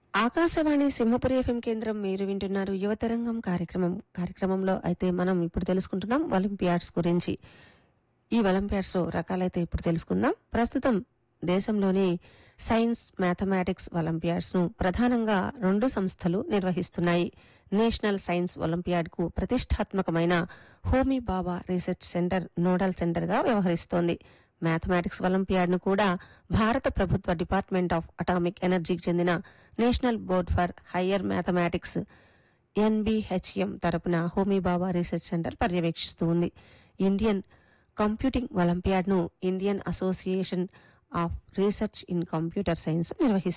Akashvani Simhapuri FM కేంద్రం మీరు వింటున్నారు యువతరంగం కార్యక్రమం కార్యక్రమంలో అయితే మనం ఇప్పుడు తెలుసుకుంటున్నాం ఒలింపియాడ్స్ గురించి ఈ ఒలింపియాడ్స్ లో రకాలైతే ఇప్పుడు తెలుసుకుందాం ప్రస్తుతం దేశంలోని సైన్స్ మ్యాథమెటిక్స్ ఒలింపియాడ్స్ ను ప్రధానంగా రెండు సంస్థలు నిర్వహిస్తున్నాయి నేషనల్ సైన్స్ ఒలింపియాడ్ కు ప్రతిష్టాత్మకమైన Homi Bhabha research centre nodal centre గా వ్యవహరిస్తోంది మ్యాథమెటిక్స్ ఒలింపియాడ్ ను కూడా భారత ప్రభుత్వ డిపార్ట్మెంట్ ఆఫ్ అటామిక్ ఎనర్జీకి చెందిన national board for higher mathematics NBHM తరపున హోమీ బాబా రీసెర్చ్ సెంటర్ పర్యవేక్షిస్తూ ఉంది ఇండియన్ కంప్యూటింగ్ ఒలింపియాడ్ ను Indian association of research in computer science నిర్వహిస్తుంది